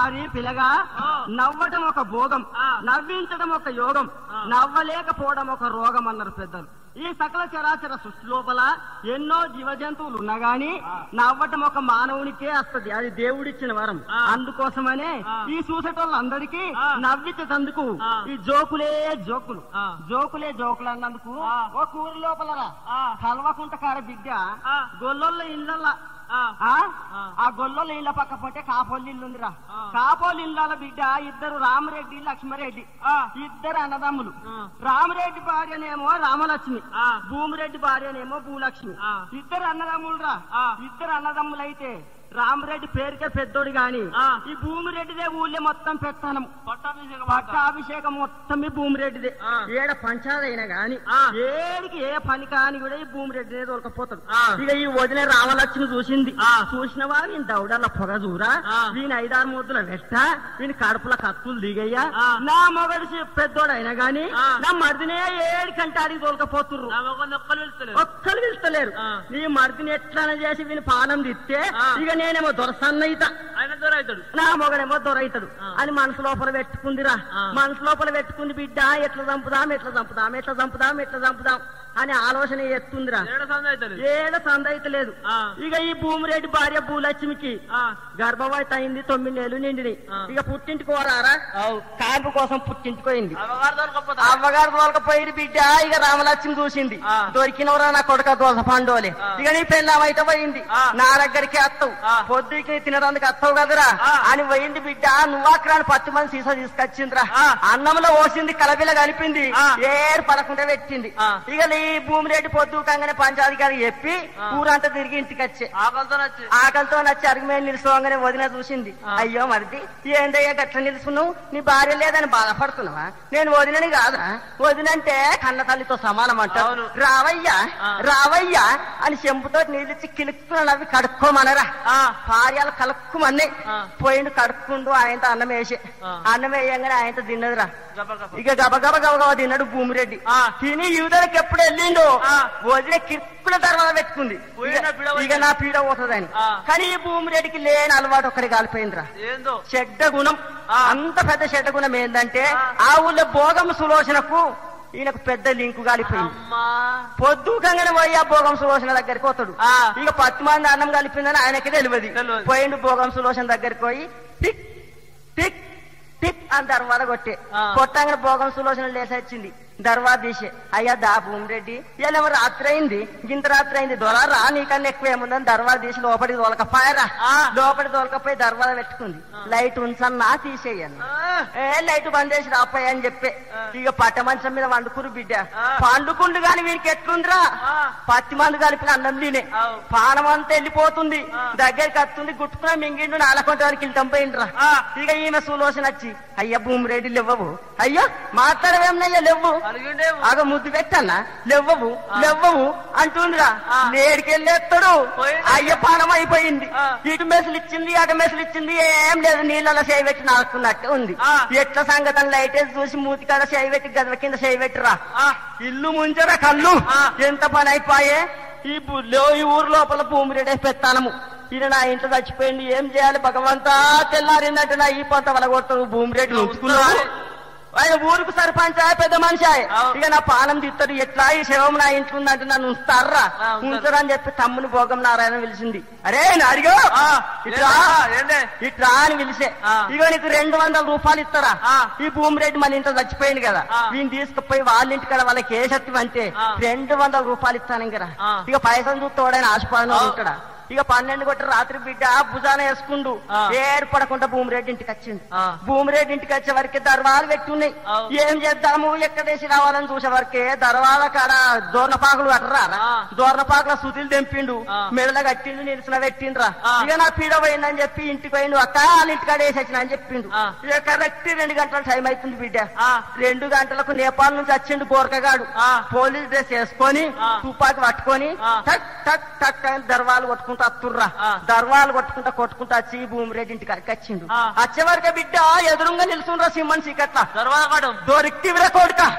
వారి పిలగా ఆ. నవ్వటం ఒక భోగం ఆ. నవ్వించడం ఒక యోగం ఆ. నవ్వలేకపోవడం ఒక రోగం అన్నారు పెద్దలు ఈ సకల చరాచర సృష్టి లోపల ఎన్నో జీవ జంతువులు ఉన్నా గాని ఆ. నవ్వటం ఒక మానవునికే వస్తది అది దేవుడిచ్చిన వరం ఆ. అందుకోసమనే ఆ. ఈ చూసేటోళ్ళందరికీ ఆ. నవ్వించేందుకు ఆ. ఈ జోకులే జోకులు ఆ. జోకులే జోకులు అన్నందుకు ఆ. ఓ కూర లోపల ఆ. కల్వకుంట కార బిడ్డ ఆ. గొల్లొల్ల ఇళ్ళ ఆ, ఆ ఆ. ఆ గొల్లల ఇళ్ళ పక్క పోతే కాపోలి ఇల్లు ఉందిరా ఆ. కాపోలి ఇళ్ళ బిడ్డ ఇద్దరు రామరెడ్డి లక్ష్మరెడ్డి ఆ. ఇద్దరు అన్నదమ్ములు ఆ. రామరెడ్డి భార్యనేమో రామలక్ష్మి ఆ. భూమిరెడ్డి భార్యనేమో భూలక్ష్మి ఆ. ఇద్దరు అన్నదమ్ములురా ఆ. ఇద్దరు అన్నదమ్ములైతే రామరెడ్డి పేరుకే పెద్దోడు గాని ఆ. ఈ భూమిరెడ్డిదే ఊళ్ళో మొత్తం పెట్టానం పట్టాభిషేకం మాట. పట్టాభిషేకం మొత్తం ఈ భూమిరెడ్డిదే ఆ. ఏడ పంచాదైనా గాని ఆ. ఏడికి ఏ పని కాని కూడా ఈ భూమిరెడ్డినే దొరకపోతాడు ఆ. ఇక ఈ వదిన రామలక్ష్మి చూసింది ఆ. చూసినవా వీని దౌడల్ల పొగ చూరా ఆ. వీని ఐదారు ముద్దుల వెట్ట వీని కడుపుల కత్తులు దిగయ్యా ఆ. నా మొగడు చి- పెద్దోడైనా గాని ఆ. నా మరిదినే ఏడికంటే అడిగి దొరకపోతుర్రు నా మొగ నొక్కలు వెళ్తలేదు ఒక్కరు పిలుస్తలేరు ఆ. నీ మరిదిని ఎట్లా చేసి వీని పానం తిస్తే ఆ. ఇక నేనేమో దొరసన్నయిత ఆయన దూరం అవుతాడు నా మొగడేమో దొరైతాడు ఆ. అని మనసు లోపల పెట్టుకుందిరా ఆ. మనసు లోపల పెట్టుకుంది బిడ్డ ఎట్లా చంపుదాం ఎట్లా చంపుదాం ఎట్లా చంపుదాం ఎట్లా చంపుదాం అని ఆలోచన ఎత్తుందిరా ఏడ సంద అవుతాడు ఏడ సందయిత లేదు ఆ. ఇక ఈ భూమిరెడ్డి భార్య భూలక్ష్మికి ఆ, గర్భవతి అయింది తొమ్మిది నెలలు నిండినాయి ఆ. ఇక పుట్టింటికి పోరారా కాంపు కోసం పుట్టింటికి పోయింది అమ్మగారు దొరకపోతా అవ్వగారు తోలకపోయింది బిడ్డ ఇక రామలక్ష్మి చూసింది ఆ. దొరికినవరా నా కొడుక దోస పండోలే ఆ. ఇక నీ పెళ్ళామైతే పోయింది ఆ. నా దగ్గరికి వస్తావు ఆ. పొద్దుకి తినడానికి వస్తావు కదరా ఆ. అని పోయింది బిడ్డ నువ్వాక్రాని పత్తి మంది సీసా తీసుకొచ్చిందిరా ఆ. అన్నంలో పోసింది కలబిల కలిపింది ఆ. ఏరు పడకుండా పెట్టింది ఆ. ఇక ఈ భూమి రెడ్డి పొద్దు కంగానే పంచాధికారి చెప్పి ఆ. ఊరంతా తిరిగి ఇంటికి వచ్చే ఆకలితో వచ్చి ఆకలితో నచ్చి అరుగు మీద నిలుసుకోగానే వదిన చూసింది ఆ. అయ్యో మరిది ఏందయ్యా గట్ల నిలుచున్నావు నీ భార్య లేదని బాధపడుతున్నావా నేను వదినని కాదా వదినంటే కన్న తల్లితో సమానం అంటావు అవును. రావయ్యా ఆ. రావయ్యా అని చెంపుతో నీళ్ళిచ్చి కిలుక్కున నవ్వి కడుక్కోమనరా ఆ. భార్యలు కలుక్కుమని ఆ. పోయిండు కడుక్కుండు ఆయనతో అన్నం వేసే ఆ. అన్నం వేయంగానే ఆయనతో తిన్నదిరా గబ గబ. ఇక గబగబ గబగబ తిన్నాడు భూమిరెడ్డి ఆ. తిని యువతలకి ఎప్పుడు వెళ్ళిండు ఆ. వదిలే కిక్కుల తర్వాత పెట్టుకుంది పోయిన ఇక- పీడ పోయింది. ఇక నా పీడ పోతుందని ఆ. కానీ ఈ భూమిరెడ్డికి లేని అలవాటు ఒక్కడి కాలిపోయిందిరా ఏందో చెడ్డ గుణం ఆ. అంత పెద్ద చెడ్డ గుణం ఏంటంటే ఆ. ఆ ఊళ్ళో భోగం సులోచనకు ఈయనకు పెద్ద లింకు కాలిపోయింది అమ్మా పొద్దు కంగన పోయి ఆ భోగం సులోచన దగ్గరికి పోతాడు ఆ. ఇక పత్తి మంది అన్నం కలిపిందని ఆయనకి తెలియదు తెలియదు. పోయిండు భోగం సులోచన దగ్గరికి పోయి టిక్ టిక్ టిక్ అని దర్వాద కొట్టే ఆ. కొట్టంగానే భోగం సులోచన లేసొచ్చింది దర్వా తీసే అయ్యా దా భూమిరెడ్డి ఇవాళ రాత్రి అయింది గింత రాత్రి అయింది దొర రా నీకన్నా ఎక్కువ ఏముందని దర్వా తీసి లోపలికి తోలకపోయారా ఆ. లోపలికి తోలకపోయి దర్వాద పెట్టుకుంది లైట్ ఉంచన్నా తీసేయను ఆ, ఏ లైట్ బంద్ చేసి రాపోయా అని చెప్పే ఆ. ఇక పట్ట మంచం మీద వండుకురు బిడ్డ ఆ. పండుకుండు గాని వీరికి ఎట్లుందిరా ఆ. పత్తి మందు కలిపిన అన్నం తినే అవు. పానం అంతా వెళ్ళిపోతుంది ఆ. దగ్గరికి వస్తుంది గుట్టుకున్న మింగిండు నాలకొంట వరకు వెళ్తాం పోయిండ్రా ఆ. ఇక ఈమె సులోచన వచ్చి అయ్యా భూమి రెడ్డి లేవ్వవు అయ్యో మాట్లాడవేమన్నయ్యా లేవ్వు అలిగిండేమో. ఆగ ముద్దు పెట్టన్నా లేవ్వవు లేవ్వవు అంటుండ్రా ఆ. లేడికెళ్ళేస్తాడు పోయిండు. అయ్య పానం అయిపోయింది ఆ. ఇటు మెసులు ఇచ్చింది అటు మెసులు ఇచ్చింది ఏం లేదు నీళ్ళలో చేయి పెట్టి నాకున్నట్టు ఉంది ఆ. ఎట్ల సంగతం లైట్ వేసి చూసి మూతి కాడ చేయి పెట్టి గదవ కింద చేయి పెట్టిరా ఆ, ఇల్లు ముంచరా కళ్ళు ఆ. ఎంత పని అయిపోయే ఈ బు- లో- ఈ ఊరు లోపల భూమి రెడే పెత్తానము ఈయన నా ఇంట్లో చచ్చిపోయింది ఏం చేయాలి భగవంతా తెల్లారిందంటే నా ఈ పంత వలగొడతాడు భూమి రెడ్డి ఉంచుకున్నాడు ఆయన ఊరుకు సర్పంచ్ ఆయ్, పెద్ద మనిషి ఆయ్. అవు. ఇక నా పానం తీస్తాడు ఎట్లా ఈ శవం నా ఇంట్లో ఉందంటే నన్ను ఉంచుతారా ఆ, ఉంచుతారు. ఉంచరని చెప్పి తమ్ముని భోగం నారాయణ పిలిచింది అరే నారిగో ఆ, ఇట్లా ఏందే, ఏందే? ఇట్లా అని పిలిచే ఆ. ఇగో నీకు రెండు వందల రూపాయలు ఇస్తారా ఆ. ఈ భూమి రెడ్డి మన ఇంట్లో చచ్చిపోయింది కదా ఆ. వీని తీసుకుపోయి వాళ్ళ ఇంటికాడ వాళ్ళకి ఏ శక్తి అంటే ఆ. రెండు వందల రూపాయలు ఇస్తాను ఇంకా ఆ. ఇక పైసలు చూస్తాడని ఆశపడిన ఆ. ఉంటాడా ఇక పన్నెండు కొట్టి రాత్రి బిడ్డ భుజాన వేసుకుండు ఆ. ఏర్పడకుండా భూమిరెడ్డి ఇంటికి వచ్చిండు ఆ. భూమిరెడ్డి ఇంటికి వచ్చే వరకే దర్వాలు పెట్టున్నాయి ఆ. ఏం చేద్దాము ఎక్కడేసి రావాలని చూసే వరకే దర్వాల కాడ దోర్నపాకులు కట్టరా ఆ. దోర్నపాకుల సుతులు తెంపిండు ఆ. మెడల కట్టిండు నిలిచిన పెట్టిండ్రా ఆ. ఇక నా పీడ పోయిందని చెప్పి ఇంటికి పోయిండు అక్క వాళ్ళ ఇంటికాడ వేసి వచ్చిన అని చెప్పిండు ఆ. ఇక కరెక్ట్ రెండు గంటల టైం అవుతుంది బిడ్డ ఆ. రెండు గంటలకు నేపాల్ నుంచి వచ్చిండు గోరకగాడు ఆ. పోలీస్ డ్రెస్ వేసుకొని ఆ. తుపాకి పట్టుకొని ఆ. టక్ టక్ టక్ అని దర్వాలు కొట్టుకుంటూ అత్తుర్రా ఆ. దర్వాలు కొట్టుకుంటా కొట్టుకుంటా వచ్చి భూమి రెడ్డి ఇంటికి వచ్చిండు ఆ. వచ్చే వరకే బిడ్డ ఎదురుగా నిలుచుండ్రా సింహన్ చీకట్ల తర్వాత కాడు దొరికివిరా కొడుక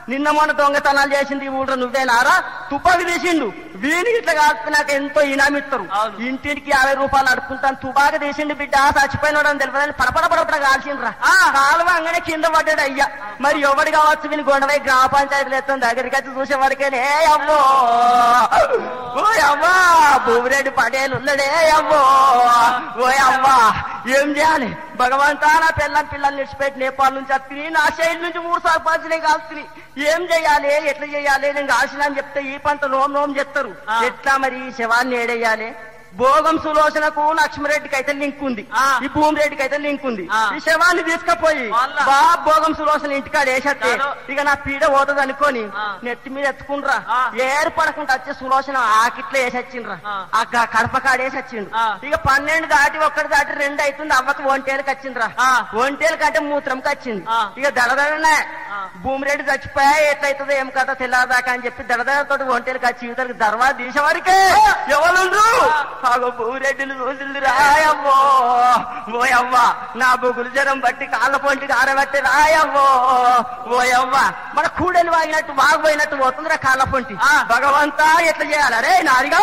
నిన్న మొన్న దొంగతనాలు చేసింది ఈ ఊళ్ళో నువ్వేనారా తుపాకి తీసిండు వీని ఇట్లా కాకపోతే నాకు ఎంతో ఇనామిస్తారు అవును. ఇంటికి యాభై రూపాయలు అడుకుంటాను తుపాకి తీసిండు బిడ్డ చచ్చిపోయినోడు అని తెలియదు పడపడ పడపడ కాల్చిండ్రా కాలువ అంగనే కింద పడ్డాడు అయ్యా మరి ఎవడు కావచ్చు వీని గొడవై గ్రామ పంచాయతీలు ఎత్తుంది దగ్గరికి వచ్చి చూసే వరకేనే అమ్మో ఓ అమ్మా భూమిరెడ్డి పటేల్ ఉన్నడే అమ్మో ఓ అమ్మా ఏం చేయాలి భగవంతా నా పిల్లం పిల్లల్ని విడిచిపెట్టి నేపాల్ నుంచి వస్తుంది నా శైలి నుంచి మూడు సార్లు పంచినే కాల్స్తుంది ఏం చేయాలి ఎట్లా చేయాలి నేను కాల్సిన అని చెప్తే ఈ పంట నోం నోం చెప్తారు ఆ. ఎట్లా మరి ఈ శవాన్ని ఏడేయాలి భోగం సులోచనకు లక్ష్మరెడ్డికి అయితే లింక్ ఉంది ఆ. ఈ భూమిరెడ్డికి అయితే లింక్ ఉంది ఆ. ఈ శవాన్ని తీసుకపోయి వాళ్ళ. బా భోగం సులోచన ఇంటికాడ వేసేస్తే చాలు. ఇక నా పీడ పోతుంది అనుకోని ఆ. నెత్తి మీద ఎత్తుకుండ్రా ఆ. ఏర్పడకుండా వచ్చే సులోచన ఆకిట్లో వేసొచ్చిండ్రా ఆ. ఆ గ- కడప కాడ వేసొచ్చిండు ఆ. ఇక పన్నెండు దాటి ఒక్కటి దాటి రెండు అవుతుంది అవ్వకి ఒంటేలకు వచ్చిండ్రా ఆ. ఒంటేలు కంటే మూత్రంకి వచ్చింది ఆ. ఇక దడదడనే ఆ. భూమిరెడ్డి చచ్చిపోయా ఎట్లయితుందో ఏం కథ తెల్లాదాకా అని చెప్పి దడదడతోటి ఒంటేలకు వచ్చి యువతలకు దర్వా తీసే వరకే ఎవరుండ్రు ఆగో భూమిరెడ్డిని చూసింది రాయమ్మో ఓయవ్వ నా బొగులు జ్వరం బట్టి కాళ్ళ పొంటికి ఆరబట్టి రాయమ్మో ఓయవ్వ మన కూడలి వాగినట్టు వాగిపోయినట్టు పోతుందిరా కాళ్ళ పొంటి ఆ. భగవంతా ఎట్లా చేయాలి అరే నారిగా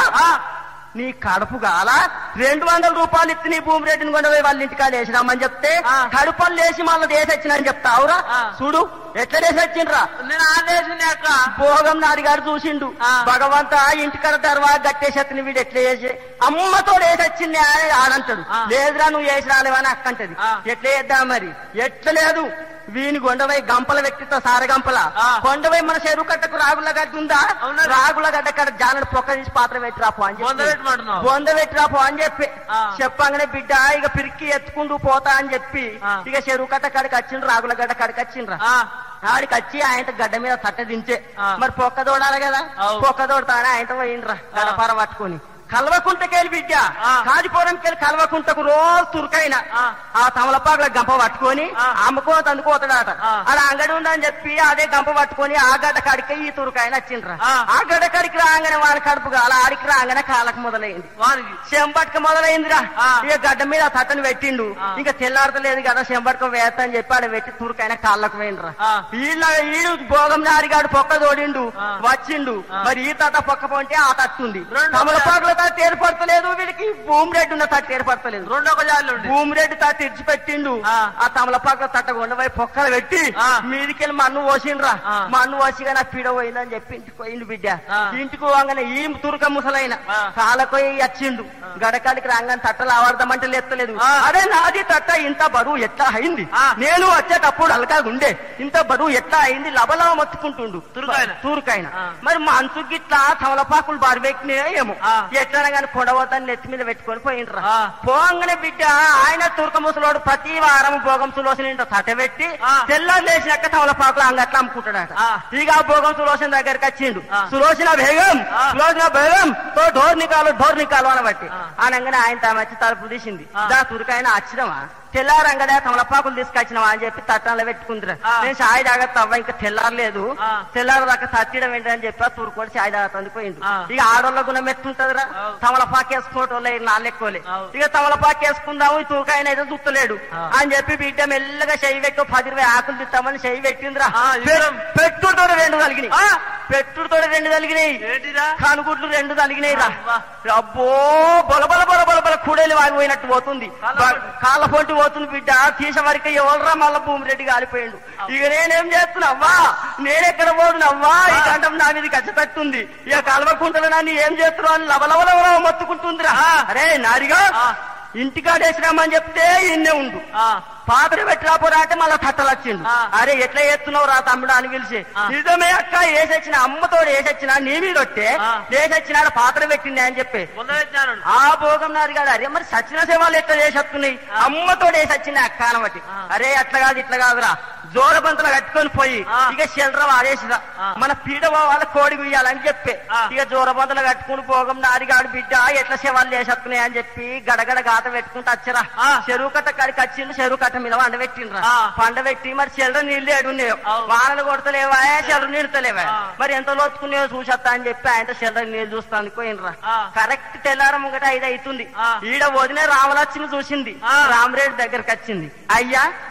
నీ కడుపు గాల రెండు వందల రూపాయలు ఇచ్చి నీ భూమి రెడ్డిని కొండపోయి వాళ్ళ ఇంటికాడ వేసినామని చెప్తే ఆ. కడుపలు లేచి మళ్ళీ దేశొచ్చినని చెప్తావురా ఆ. చూడు ఎట్లా దేశొచ్చిండ్రా నేను ఆదేశింది అక్క భోగం నాడిగాడు చూసిండు ఆ. భగవంత ఇంటికాడ దర్వా గట్టేసేత్తని వీడు ఎట్లా వేసి అమ్మతో వేసొచ్చింది అని ఆడంటాడు ఆ. లేదురా నువ్వు వేసి రాలేవని అక్కంటది ఆ. ఎట్లా వేద్దాం మరి ఎట్లా లేదు వీని కొండవై గంపల వ్యక్తితో సారగంపల ఆ. కొండవై మన చెరువు కట్టకు రాగుల గడ్డ ఉందా ఉన్నది. రాగుల గడ్డ కాడ జానడు పొక్క తీసి పాత్ర పెట్టి రాపో అని చెప్పి. బొంద పెట్టమంటున్నావు? బొంద పెట్టి రాపో అని చెప్పి ఆ. చెప్పంగానే బిడ్డ ఇక పిరికి ఎత్తుకుంటూ పోతా అని చెప్పి ఆ. ఇక చెరువు కట్ట కాడికి వచ్చిండ్రు రాగుల గడ్డ కాడికి వచ్చిండ్రా ఆ, ఆడికి వచ్చి ఆయన గడ్డ మీద తట్ట దించే ఆ. మరి పొక్క దోడాలి కదా అవు. పొక్క దోడతానే ఆయనతో పోయిండ్రా గడపార పట్టుకొని కల్వకుంటకెళ్ళి బిడ్డ ఆ. కాజిపోవడంకెళ్ళి కల్వకుంటకు రోజు తురుకైన ఆ. ఆ తమలపాకుల గంప పట్టుకొని ఆ. అమ్ముకో తందుకోతాడట ఆ. ఆడ అంగడి ఉందని చెప్పి అదే గంప పట్టుకొని ఆ గడ్డ కాడికి ఈ తురుకాయన వచ్చిండ్రా ఆ. ఆ గడ్డ కాడికి రాగానే వాని కడుపు కాల ఆడికి రాగానే కాలకు మొదలైంది వానికి చెంబట్క మొదలైందిరా ఆ. ఇక గడ్డ మీద ఆ తట్టను పెట్టిండు ఆ. ఇంకా తెల్లారతలేదు కదా చెంబట్క వేస్తా అని చెప్పి ఆడ పెట్టి తురుకైన కాళ్ళకు పోయిండ్రా ఆ. వీళ్ళ వీడు భోగం నారిగాడు పొక్క తోడిండు ఆ. వచ్చిండు ఆ. మరి ఈ తట పొక్క పొంటే ఆ తట్టుంది రెండు తమలపాకుల తట్టు ఏర్పడతలేదు వీడికి భూమి రెడ్డి ఉన్న తట్టు ఏర్పడతలేదు రెండో ఒక జాలి ఉండి భూమి రెడ్డి తట్టు ఇడిచిపెట్టిండు ఆ. ఆ తమలపాకుల తట్ట కొండపై పొక్కలు పెట్టి ఆ. మీదికెళ్ళి మన్ను పోసిండ్రా ఆ. మన్ను పోసిగా నా పీడ పోయిందని చెప్పి ఇంటికి పోయిండు బిడ్డ ఆ. ఇంటికి పోగానే ఈ తురుక ముసలైన ఆ. కాలకోయి వచ్చిండు గడకాడికి రాగానే తట్టలు ఆడదామంటే లేస్తలేదు ఆ. అరే నాది తట్ట ఇంత బరువు ఎట్లా అయింది ఆ. నేను వచ్చేటప్పుడు అలకాగా ఉండే ఇంత బరువు ఎట్లా అయింది లబలవ మొత్తుకుంటుండు తురుకాయన. తూరుకాయన ఆ. మరి మనసు గిట్లా తమలపాకులు బారిపెట్టినే ఏమో ఆ. ఎట్లా కానీ కొడవతాన్ని నెత్తి మీద పెట్టుకొని పోయిండ్రా ఆ. పోంగనే బిడ్డ ఆయన తుర్క ముసలోడు ప్రతి వారం భోగం సులోచన ఇంట తట్టబెట్టి ఆ. తెల్లారు లేచినాక తమలపాకులు అంగట్లా అమ్ముకుంటాడట ఆ. ఇక ఆ భోగం సులోచన దగ్గరికి వచ్చిండు ఆ. సులోచన బేగం ఆ. సులోచన బేగం తో డోర్ నికాలు డోర్ నికాలు అనబట్టి ఆ. అనగానే ఆయన తమ వచ్చి తలుపు తీసింది ఆ. దా తురికాయన వచ్చినవా తెల్లారంగడే తమలపాకులు తీసుకొచ్చినవా అని చెప్పి తట్టంలో పెట్టుకుందిరా ఆ. నేను చాయ్ తాగత్తా అవ్వ ఇంకా తెల్లారలేదు ఆ. తెల్లారు దాకా తట్టిడం ఏంటని చెప్పి ఆ తురుకోడి చాయ్ తాగుతుంది పోయింది ఆ. ఇక ఆడోళ్ళ గుణం ఎట్టుంటదిరా అవు. తమలపాకు వేసుకోవటం నాలెక్కోలే అవు. ఇక తమలపాకు వేసుకుందాము ఈ తూకాయన అయితే చుట్టలేడు ఆ. అని చెప్పి బిడ్డ మెల్లగా చెయ్యి పెట్టి పది ఇరవై ఆకులు తిస్తామని చెయ్యి పెట్టిందిరా ఆ, ఇద్దరం. పెట్టుడుతో రెండు కలిగినాయి పెట్టుడుతో రెండు కలిగినాయి ఏంటిదా కనుగుడ్లు రెండు తలిగినాయి రా అవ్వా. అబ్బో బొలబల బొలబల బొల కూడేలు వాగిపోయినట్టు పోతుంది కాళ్ళ బ- పొంటి. కాళ్ళ పొంటి పోతుంది బిడ్డ తీసే వరకు ఎవరురా మళ్ళా భూమి రెడ్డి కాలిపోయిండు ఇక నేనేం చేస్తున్నావ్వా నేనెక్కడ పోదునవ్వా ఈ గంటం నా మీద కచ్చపెట్టుంది ఇక కలవకుంటలు నన్ను ఏం చేస్తున్నావు అని లవలవలవల మొత్తుకుంటుందిరా అరే నారిగా ఆ. ఇంటికాడేసినామని చెప్తే ఇన్నే ఉండు ఆ, పాత్ర పెట్టిరాపోరా అంటే మళ్ళా తట్టలు వచ్చిండు ఆ. అరే ఎట్లా చేస్తున్నావు రా తమ్ముడు అని పిలిచి ఆ. నిజమే అక్క వేసొచ్చిన అమ్మతో వేసొచ్చిన నీ మీద వస్తే ఆ. వేసొచ్చినాడు పాత్ర పెట్టింది అని చెప్పి వంద పెట్టినాడు ఆ భోగం నాది కాదు అరే మరి సచిన సేవలు ఎట్లా చేసేస్తున్నాయి ఆ. అమ్మతో వేసొచ్చిన అక్క అనబట్టి ఆ. అరే అట్లా కాదు ఇట్లా కాదురా జోరబంతులు కట్టుకొని పోయి ఆ. ఇక చిల్లర వాడేసిరా ఆ. మన పీడ వాళ్ళ కోడి గుయ్యాలని చెప్పి ఆ. ఇక జోరబంతులు కట్టుకుని భోగం నారిగాడు బిడ్డ ఎట్లా సేవలు చేసేస్తున్నాయి అని చెప్పి గడగడ గాత పెట్టుకుంటూ వచ్చరా ఆ. చెరువు కట్ట కాడికి వచ్చిండు చెరువు కట్ట మీద వండ పెట్టిండ్రా ఆ. పండబెట్టి మరి చెల్లర నీళ్లు ఏడున్నాయో అవు. వానలు కొడతలేవా చెల్లర నీళ్ళతలేవా ఆ. మరి ఎంత లోతుకున్నాయో చూసేస్తా అని చెప్పి ఆయన చెల్లర నీళ్ళు చూస్తాను పోయినరా ఆ. కరెక్ట్ తెల్లారం ముంగట ఐదు అవుతుంది ఆ. ఈడ వదిన రామలక్ష్మి చూసింది ఆ. రామరేడ్డి దగ్గరికి వచ్చింది అయ్యా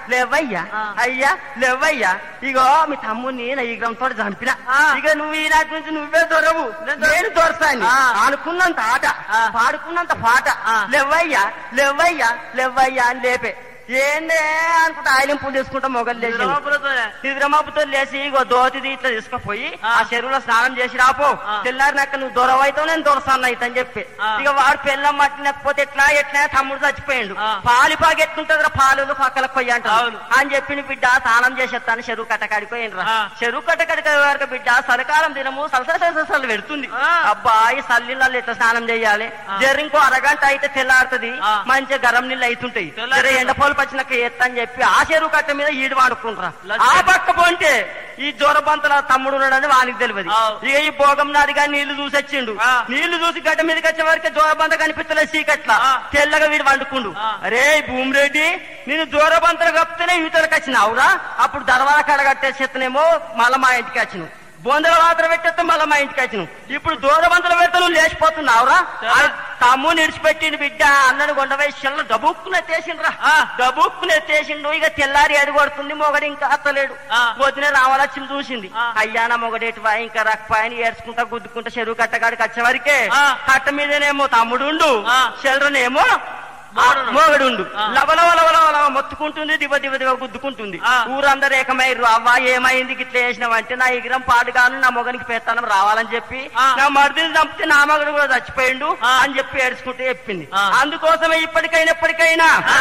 లేవయ్యా ఆ. అయ్యా లేవయ్యా ఇగో మీ తమ్ముని నా ఈగ్రంతో చంపిన ఆ. ఇక నువ్వు ఈనాటి నుంచి నువ్వే దొరవు నేను దొర- నేను దొరసాను ఆ. అనుకున్నంత ఆట ఆ. పాడుకున్నంత పాట ఆ. లేవయ్యా లేవయ్యా లేవయ్యా అని లేపే ఏందే అనుకుంటా ఆయిలింపులు తీసుకుంటా మొగలు లేచి నిద్రమబ్బులతోనే. నిద్రమబ్బుతో లేచి ఇగో దోతిది ఇట్లా తీసుకుపోయి ఆ. ఆ చెరువులో స్నానం చేసి రాపో ఆ. తెల్లారినాక నువ్వు దొరవైతావు నేను దొరసాను అయితే అని చెప్పి ఆ. ఇక వాడు పెళ్ళం మట్టినకపోతే ఎట్లా ఎట్లా తమ్ముడు చచ్చిపోయిండు ఆ. పాలు పాగి ఎట్లుంటదిరా పాలు పక్కల పొయ్యి అంటారు అవును. అని చెప్పి నీ బిడ్డ స్నానం చేసేస్తాను చెరువు కట్టకాడిపోయిండ్రా ఆ. చెరువు కట్టకాడికి వరకు బిడ్డ చలికాలం దినము సలసల సలసలు పెడుతుంది ఆ. అబ్బాయి సల్లిళ్ళల్లో ఎట్లా స్నానం చేయాలి ఆ. జర ఇంకో అరగంట అయితే తెల్లారుతుంది ఆ. మంచిగా గరం నీళ్ళు అవుతుంటాయి తెల్లారి- జర ఎండపోలు పచ్చినాక ఎత్తని చెప్పి ఆ చెరువు కట్ట మీద ఈడు వాడుకుంటారా లచ్చ- ఆ పక్క పోంటే ఈ జోరబంతుల తమ్ముడు ఉన్నాడని వానికి తెలియదు ఆవ్. ఇక ఈ భోగం నాదిగా నీళ్లు చూసి వచ్చిండు ఆ. నీళ్లు చూసి గడ్డ మీదకి వచ్చే వరకు జోరబంత కనిపిస్తలే చీకట్ల ఆ. తెల్లగా వీడు వండుకుండు ఆ. అరే భూమిరెడ్డి నేను జోరబంతలు కప్పితేనే ఇవతలకు వచ్చినావురా అప్పుడు దర్వాల కడ కట్టేసేస్తనేమో మళ్ళా మా ఇంటికి వచ్చినావు బొందల పాత్ర పెట్టేస్తే మళ్ళా మా ఇంటికి వచ్చినావు ఇప్పుడు దూరబంతలు పెడితే నువ్వు లేచిపోతున్నావురా సరే. ఆ తమ్ముని ఇడిచిపెట్టిండు బిడ్డ అన్నను కొండవేషంలో డబుక్కున ఎత్తేసిండ్రా ఆ. డబుక్కున ఎత్తేసిండు ఇక తెల్లారి ఎడగొడుతుంది మొగడు ఇంకా అత్తలేడు ఆ. పొద్దున రామలక్ష్మి చూసింది ఆ. అయ్యా నా మొగడేటి వా ఇంకా రక్పాయని ఏడ్చుకుంటా గుద్దుకుంటా చెరువు కట్టగాడికి వచ్చే వరకే ఆ. కట్ట మీదనేమో తమ్ముడుండు ఆ. చెల్లరనేమో మొగడుండు. మొగడుండు ఆ. లవలవ లవలవ లవ మొత్తుకుంటుంది దివ దివ దివ గుద్దుకుంటుంది ఆ. ఊరందరూ ఏకమైర్రు అవ్వా ఏమైంది గిట్ల చేసినావంటే నా ఎగిరం పాడుగాను నా మొగనికి పెత్తనం రావాలని చెప్పి ఆ. నా మరిదిని చంపితే నా మగడు కూడా చచ్చిపోయిండు ఆ. అని చెప్పి ఏడ్చుకుంటూ చెప్పింది ఆ. అందుకోసమే ఇప్పటికైనా ఎప్పటికైనా ఆ.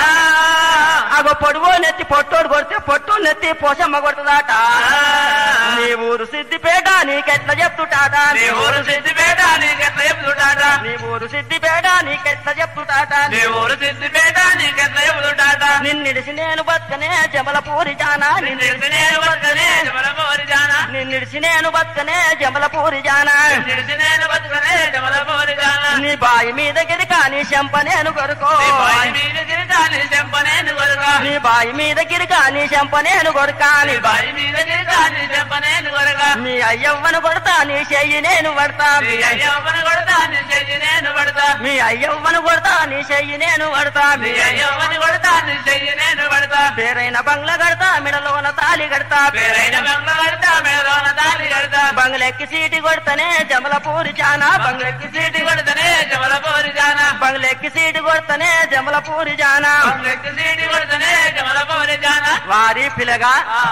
అగో పొడుగో నెత్తి పొట్టోడు కొడితే పొట్టు నెత్తి పోసమ్మ కొడుతుందాట ఆ. నీ ఊరు సిద్దిపేట నీకెట్లా చెప్తుటాట నీ ఊరు సిద్దిపేట నీకెట్లా చెప్తుంటాట నీ ఊరు సిద్దిపేట నీకెట్లా చెప్తుటాట నీ ఊరు సిద్దిపేట నీకెట్లా చెప్తుంటాట నిన్నిడిసి నేను బతుకనే జమలపూరి జానా నిన్ను నేను బతుకనే జమలమోరి జానా నిన్నిడిసి నేను బతుకనే జమలపూరి జానా నిన్ను నేను బతుకనే జమలమోరి జానా నీ బాయి మీద గిరికా నీ చెంప నేను కొరుకో నీ బాయి మీద గిరికా నీ చెంపనేను కొరక నీ బాయి మీద గిరికా నీ చెంప నేను కొరకా నీ నీ బాయి మీద గిరికా నీ చెంపనేను కొరక నీ అయ్యవ్వను కొడతా నీ చెయ్యి నేను పడతా నీ అయ్యవ్వను కొడతా నీ చెయ్యి నేను పడతా మీ అయ్యవ్వను కొడతా నీ చెయ్యి నేను పడతా నీ అయ్యవ్వను కొడతా నీ చెయ్యి నేను పడతా పేరైన బంగ్లా కడతా మిడలోన తాలి కడతా పేరైన బంగ్ల కడతా మేలోన తాళి కడతా బంగ్లెక్కి సీటి కొడతనే జమలపూరి జానా బంగ్లెక్కి సీటి కొడతనే జమలమోరి జానా బంగ్లెక్కి సీటి కొడతనే జమలపూరి జానా బంగ్లెక్కి సీటి కొడతనే జమలమోరి జానా వారి పిల్లగా ఆ.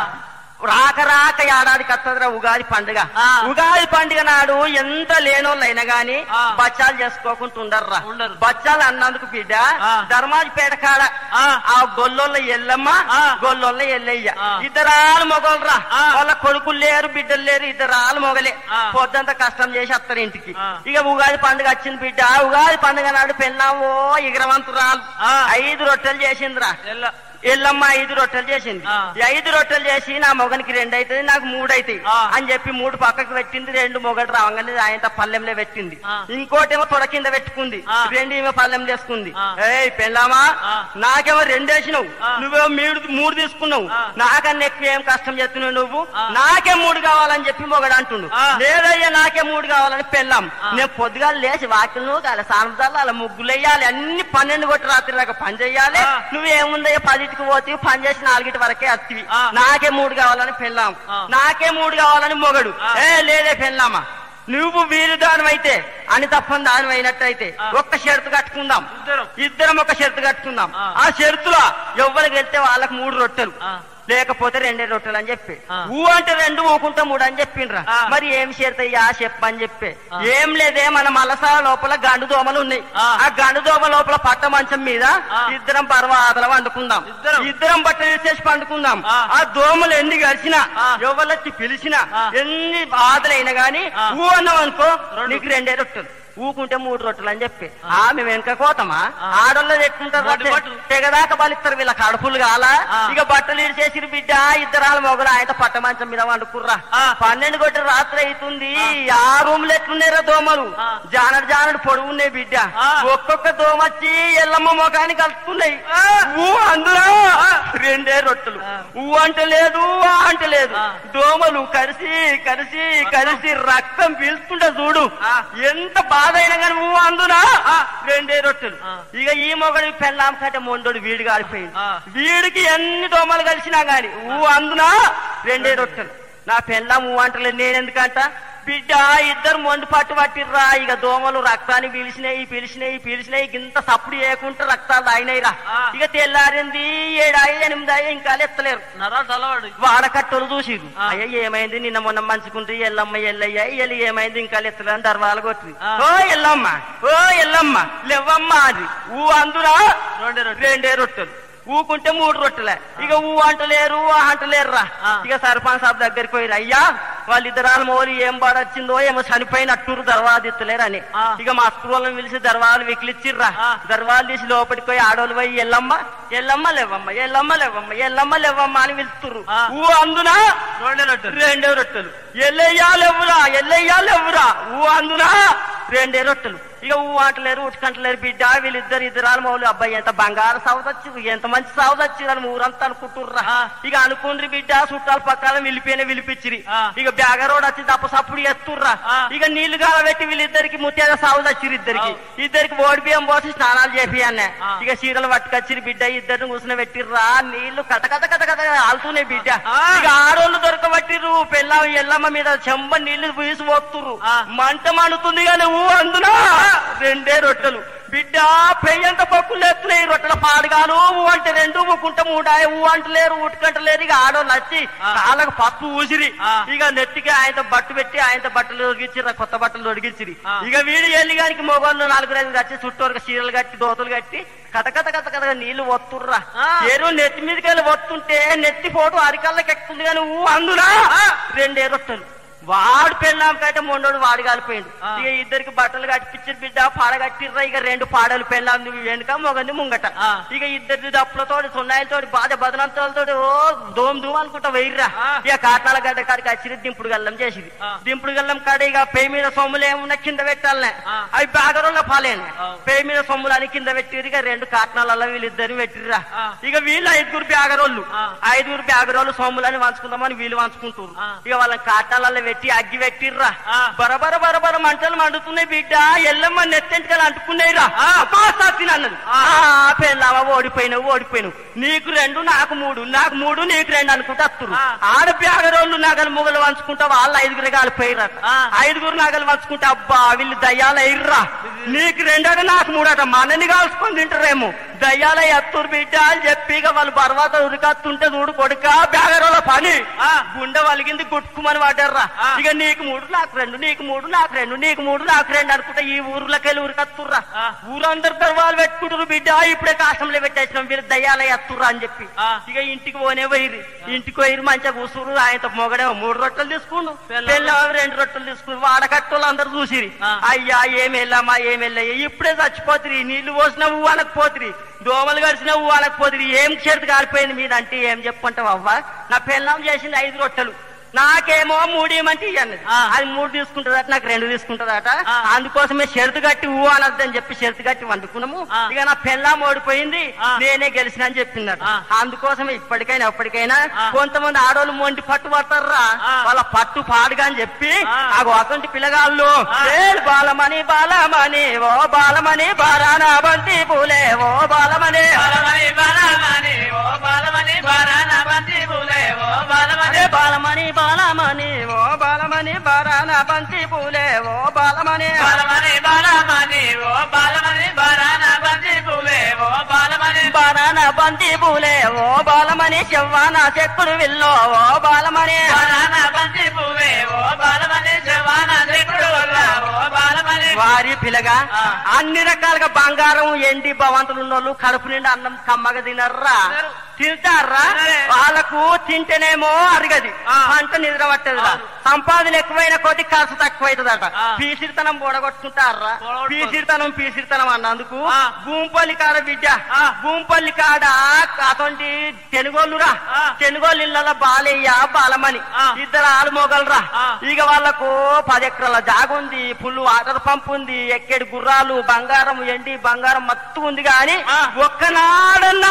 రాక రాక ఏడాదికి వస్తుందిరా ఉగాది పండుగ ఆ. ఉగాది పండుగ నాడు ఎంత లేనోళ్ళైనా గాని ఆ. బచ్చాలు చేసుకోకుండా ఉండర్రా ఉండరు. బచ్చాలు అన్నందుకు బిడ్డ ఆ. ధర్మాజిపేట కాడ ఆ. ఆ గొల్లోళ్ళ ఎల్లమ్మ ఆ. గొల్లోళ్ళ ఎల్లయ్య ఆ. ఇద్దరాలు మొగోళ్ళరా ఆ. వాళ్ళ కొడుకులు లేరు బిడ్డలు లేరు ఇద్దరాలు మొగలే ఆ. పొద్దంతా కష్టం చేసి వస్తారు ఇంటికి ఆ. ఇక ఉగాది పండుగ వచ్చింది బిడ్డ ఉగాది పండుగ నాడు పెళ్ళామో ఎగరవంతురాలు ఆ. ఐదు రొట్టెలు చేసిందిరా ఎల్ల ఎల్లమ్మ ఐదు రొట్టెలు చేసింది ఆ. ఈ ఐదు రొట్టెలు చేసి నా మొగనికి రెండు అవుతుంది నాకు మూడు అవుతాయి ఆ. అని చెప్పి మూడు పక్కకు పెట్టింది రెండు మొగడు రావంగానే ఆయన పల్లెంలో పెట్టింది ఆ. ఇంకోటేమో తొడ కింద పెట్టుకుంది ఆ. రెండు ఏమో పల్లెం చేసుకుంది ఆ. ఏయ్ పెళ్ళామా ఆ. నాకేమో రెండు వేసినావు ఆ. నువ్వేమో మూడు మూడు తీసుకున్నావు ఆ. నాకన్నా ఎక్కువ ఏం కష్టం చేస్తున్నావు నువ్వు ఆ. నాకే మూడు కావాలని చెప్పి మొగడు అంటుండు ఆ. లేదయ్యా నాకే మూడు కావాలని పెళ్ళాం ఆ. నేను పొద్దుగా లేచి వాకిలు కాలి సాయంత్రాలు అలా ముగ్గులు వేయాలి అన్ని పన్నెండు కొట్టి రాత్రి దాకా పని చెయ్యాలి ఆ. నువ్వేముందయ్యా పదిటికి పోతే పని చేసి నాలుగిటి వరకే అత్తివి ఆ. నాకే మూడు కావాలని పెళ్ళాం ఆ. నాకే మూడు కావాలని మొగడు ఆ. ఏ లేదే పెళ్ళామా నువ్వు వీరు దానివైతే అని తప్పని దాని అయినట్టయితే ఆ. ఒక్క షరతు కట్టుకుందాం ఇద్దరం. ఇద్దరం ఒక షరతు కట్టుకుందాం ఆ. ఆ షరతులో ఎవరికి వెళ్తే వాళ్ళకి మూడు రొట్టెలు ఆ. లేకపోతే రెండే రొట్టెలు అని చెప్పి ఆ. ఊ అంటే రెండు ఊకుంటే మూడు అని చెప్పిండ్రా ఆ. మరి ఏం షరతయ్యా చెప్పని చెప్పి ఆ. ఏం లేదే మన మలసా లోపల గండు దోమలు ఉన్నాయి ఆ. ఆ గండు దోమ లోపల పట్ట మంచం మీద ఆ. ఇద్దరం పర్వాదల వండుకుందాం ఇద్దరం. ఇద్దరం బట్ట తీసేసి పండుకుందాం ఆ. ఆ దోమలు ఎన్ని గడిచినా ఆ. ఎవరొచ్చి పిలిచినా ఆ. ఎన్ని బాధలైనా గాని ఆ. ఊ అన్నాం అనుకో రెండు. నీకు రెండే రొట్టెలు ఊకుంటే మూడు రొట్టెలు అని చెప్పి ఆ. ఆ మేము వెనక కోతమా ఆ. ఆడోళ్ళు ఎట్టుంటారు మొదటి అంటే బట్టలు. తెగదాకా బలిస్తారు వీళ్ళ కడుపులు కాల ఆ. ఇక బట్టలు ఇడిచేసి బిడ్డ ఇద్దరాల మొగలు ఆయన పట్ట మంచం మీద వండుకుర్రా ఆ. పన్నెండు కొట్టి రాత్రి అవుతుంది ఆ. ఆ రూమ్ లో ఎట్లున్నారా దోమలు ఆ. జానడు జానడు పొడుగు ఉన్నాయి బిడ్డ ఆ. ఒక్కొక్క దోమ వచ్చి ఎల్లమ్మ మొఖాన్ని కలుపుతున్నాయి ఆ. ఊ అందులో రెండే రొట్టెలు ఆ. ఊ అంటే లేదు ఆ అంటే లేదు ఆ. దోమలు కలిసి కలిసి కలిసి రక్తం పీల్చుకుంటే చూడు ఆ. ఎంత బాధ అయినా కానీ ఊ అందునా ఆ. రెండే రొట్టెలు ఆ. ఇక ఈ మొగడి పెళ్ళాం కంటే మొండోడు వీడు కాలిపోయింది ఆ. వీడికి ఎన్ని దోమలు కలిసినా గాని ఊ అందునా రెండే రొట్టెలు నా పెళ్ళాం ఊ అంటలేదు నేనెందుకంట బిడ్డ ఇద్దరు మొండి పట్టు పట్టిర్రా ఇక దోమలు రక్తాన్ని పీలిచినాయి పీలిచినాయి పీలిచినాయి ఇంత సప్పుడు చేయకుండా రక్తాలు తాగినాయిరా ఆ. ఇక తెల్లారింది ఏడాయి ఎనిమిదాయి ఇంకా ఎత్తలేరు నరాలు చల్లవాడు వాడకట్టలు చూసిరు ఆ. అయ్యా ఏమైంది నిన్న మొన్న మంచుకుంటే ఎల్లమ్మ ఎల్లయ్య ఎల్లి ఏమైంది ఇంకా ఎత్తలేని దర్వాలు కొట్టి ఆ. ఓ ఎల్లమ్మ ఓ ఎల్లమ్మ లెవ్వమ్మ అది ఊ అందురా రెండే రొట్టెలు. రెండే రొట్టెలు ఊకుంటే మూడు రొట్టెలే ఇక ఊ అంటలేరు ఆ అంటలేరురా ఆ. ఇక సర్పంచ్ సాబ్ దగ్గరికి పోయిరు అయ్యా వాళ్ళిద్దరాలు మోలి ఏం బాడొచ్చిందో ఏమో చనిపోయినట్టు దర్వాజు ఎత్తలేరని ఆ. ఇక మా స్కూళ్ళని పిలిచి దర్వాలు వికిలిచ్చిర్రా ఆ. దర్వాలు తీసి లోపలికి పోయి ఆడోళ్ళు పోయి ఎల్లమ్మ ఎల్లమ్మ లేవమ్మ ఎల్లమ్మ లేవమ్మ ఎల్లమ్మ లేవమ్మ అని పిలుస్తుర్రు ఆ. ఊ అందునా రెండే రొట్టెలు రెండే రొట్టెలు ఎల్లయ్యా లేవురా ఎల్లయ్యా లేవురా ఊ అందునా రెండే రొట్టెలు ఇక ఊ అంటలేరు ఉట్టుకంటలేరు బిడ్డ వీళ్ళిద్దరు ఇద్దరాలు మౌలు అబ్బాయి ఎంత బంగారు సాగుదొచ్చు ఎంత మంచి సాగుదొచ్చు అని ఊరంతా అనుకుంటుర్రా ఆ. ఇక అనుకుండ్రి బిడ్డ చుట్టాలు పక్కన విలిపోయిన విలిపించిరి ఆ. ఇక బ్యాగరోడ్ వచ్చి దప్పసప్పుడు ఎత్తుర్రా ఆ. ఇక నీళ్లు కాలబెట్టి వీళ్ళిద్దరికి ముత్యాల సాగు వచ్చిరు ఇద్దరికి ఇద్దరికి ఓడి బియ్యం పోసి స్నానాలు చేపి అన్న ఆ. ఇక చీరలు పట్టుకొచ్చిరి బిడ్డ ఇద్దరిని కూర్చుని పెట్టిర్రా నీళ్లు కథ కథ కథ కథ ఆలుతున్నాయి బిడ్డ ఆ. ఇక ఆడోళ్ళు దొరకబట్టిర్రు పెళ్ళ ఎల్లమ్మ మీద చెంబ నీళ్లు వీసి పోతుర్రు ఆ. మంట మండుతుంది కానీ ఊ అందునా రెండే రొట్టెలు బిడ్డ పెయ్యంత పక్కులు ఎత్తున్నాయి రొట్టెల పాడుగాను ఊ అంటే రెండు ఊకుంట మూడాయ ఊ అంటలేరు ఊటుకంటలేరు ఇక ఆడోళ్ళు వచ్చి ఆ. కాళ్ళకు పప్పు ఊసిరి ఆ. ఇక నెత్తికి ఆయనతో బట్టు పెట్టి ఆయనతో బట్టలు తొడిగించిర్రు కొత్త బట్టలు తొడిగించిరి ఆ. ఇక వీడి ఎల్లిగానికి మొగోళ్ళు నాలుగు ఐదు కట్టి చుట్టూరు చీరలు కట్టి దోతలు కట్టి కథ కథ కథ కథ నీళ్లు వత్తుర్రా ఆ. ఏరు నెత్తి మీదకి వెళ్ళి వత్తుంటే నెత్తి ఫోటో అరికల్లకి ఎక్కుతుంది కానీ ఊ అందునా రెండే రొట్టెలు వాడు పెళ్ళాం కంటే మొండోడు వాడు కాలిపోయిండు ఆ. ఇక ఇద్దరికి బట్టలు కట్టిపించిన బిడ్డ పాడ కట్టిర్రా ఇక రెండు పాడలు పెళ్ళాం వెనుక మొగంది ముంగట ఆ. ఇక ఇద్దరి దప్పులతోటి సున్నాయిలతోటి బాధ బదనంతలతోటి ఓ దోమ్ దూమ్ అనుకుంటా వెయ్యిర్రా ఆ. ఇక కాటాల గడ్డ కాడికి వచ్చిరి దింపుడు గల్లం చేసింది ఆ. దింపుడు గల్లం కాడ ఇక పేయి మీద సొమ్ములు ఏమున్నా కింద పెట్టాలనే ఆ. అవి బాగరంలో పాలేను ఆ. పేయి మీద సొమ్ములు అని కింద పెట్టిరు ఇక రెండు కాటనాలలో వీళ్ళిద్దరిని పెట్టిర్రా ఆ. ఇక వీళ్ళు ఐదుగురు బ్యాగరోళ్ళు ఆ. ఐదుగురు బ్యాగరోళ్ళు సొమ్ములని వంచుకుందామని వీళ్ళు వంచుకుంటారు ఆ. ఇక వాళ్ళని కాటనాలలో పెట్టి అగ్గి పెట్టిర్రా ఆ. బరబర బరబర మంటలు మండుతున్నాయి బిడ్డ ఎల్లమ్మ నెత్తెంటికలు అంటుకున్నాయిరా అబ్బా సత్తిన అన్నది ఆ. ఆ పెళ్ళావా ఓడిపోయినావు ఓడిపోయినావు నీకు రెండు నాకు మూడు నాకు మూడు నీకు రెండు అనుకుంటా అత్తురు ఆ. ఆడ బ్యాగరోళ్ళు నగలు ముగలు వంచుకుంటా వాళ్ళు ఐదుగురు కాలిపోయిర్రట ఆ. ఐదుగురు నగలు వంచుకుంటే అబ్బా వీళ్ళు దయ్యాలు ఎయిర్రా నీకు రెండట నాకు మూడట మనని కాల్చుకొని తింటారేమో దయ్యాల ఎత్తురు బిడ్డ అని చెప్పి ఇక వాళ్ళు బర్వాత ఉరికత్తుంటే చూడు కొడుక బ్యాగరోళ్ళ పని ఆ. గుండె వలిగింది గుట్టుకుమని పడ్డారా ఆ. ఇక నీకు మూడు నాకు రెండు నీకు మూడు నాకు రెండు నీకు మూడు నాకు రెండు అనుకుంటా ఈ ఊర్లోకెళ్ళి ఉరికత్తుర్రా ఆ. ఊరందరు దర్వాలు పెట్టుకుంటారు బిడ్డ ఇప్పుడే కాష్టంలో పెట్టేసినాం వీళ్ళు దయ్యాల ఎత్తుర్రా అని చెప్పి ఆ. ఇక ఇంటికి పోనే పోయిర్రు ఇంటికి పోయిరు మంచిగా కూసురు ఆయనతో మొగడే మూడు రొట్టెలు తీసుకుండు పెళ్ళాం. పెళ్ళాం రెండు రొట్టెలు తీసుకుని వాడకట్టోళ్ళు అందరు చూసిరి ఆ. అయ్యా ఏం వెళ్ళామా ఏం వెళ్ళయ్యా ఇప్పుడే చచ్చిపోతురి నీళ్లు పోసినా ఊ అనకపోతురి దోమలు గడిచినా ఊ అనకపోతురి ఏం చేతి కాలిపోయింది మీద అంటే ఏం చెప్పంటావు అవ్వ నా పెళ్ళాం చేసింది ఐదు రొట్టెలు నాకేమో మూడు ఇవ్వమంటే ఇయ్యన్నది ఆ. అది మూడు తీసుకుంటుందట నాకు రెండు తీసుకుంటుందట ఆ. అందుకోసమే షరతు కట్టి ఊ అనొద్దని చెప్పి షరతు కట్టి వండుకున్నాము ఆ. ఇక నా పెళ్ళాం ఓడిపోయింది ఆ. నేనే గెలిచిన అని చెప్పిందట ఆ. అందుకోసమే ఇప్పటికైనా ఎప్పటికైనా ఆ. కొంతమంది ఆడోళ్ళు మొండి పట్టు పడతారా ఆ. వాళ్ళ పట్టు పాడుగా అని చెప్పి ఆ. ఆ అటువంటి పిల్లగాళ్ళు ఆ. ఏల్ బాలమని బాలమని ఓ బాలమని బారానా బంతి పూలే ఓ బాలమని బాలమణి బాలమణి ఓ బాలమణి బారాన బంతి పూలే ఓ బాలమణి అదే బాలమని బాలమని ఓ బాలమని బారానా బంతి పూలే ఓ బాలమని బాలమణి బాలమణి ఓ బాలమణి బారాన బంతి పూలే ఓ బాలమణి బారానా బంతి పూలే ఓ బాలమని చెవ్వాన చెక్కుడు విల్లో ఓ బాలమని బారాన బంతి పూలే ఓ బాలమణి జవాన చెక్కుడు వల్ల ఓ బాలమణి వారి పిల్లగా ఆ. అన్ని రకాలుగా బంగారం ఎండి భవంతులు ఉన్నోళ్ళు కడుపు నిండా అన్నం కమ్మగా తినర్రా తినరు. తింటారా తినరే. వాళ్ళకు తింటేనేమో అరగది ఆ. పంట నిద్ర పట్టదురా అవును. సంపాదన ఎక్కువైన కొద్ది ఖర్చు తక్కువైతుందట ఆ. పీసిరితనం బోడగొట్టుకుంటారా బోడగొట్టుకో. పీసిరితనం పీసిరితనం అన్నందుకు ఆ. భూంపల్లి కాడ బిడ్డ ఆ. భూంపల్లి కాడ అటువంటి తెనుగోళ్ళురా ఆ. తెనుగోళ్ళు ఇళ్ళ బాలయ్య బాలమని ఆ. ఇద్దరు ఆలు మొగలరా ఆ. ఇక వాళ్ళకు పది ఎకరాల జాగుంది ఫుల్ వాటర్ పంప్ ఉంది ఎక్కడి గుర్రాలు బంగారం ఎండి బంగారం మత్తు ఉంది గాని ఆ. ఒక్కనాడన్నా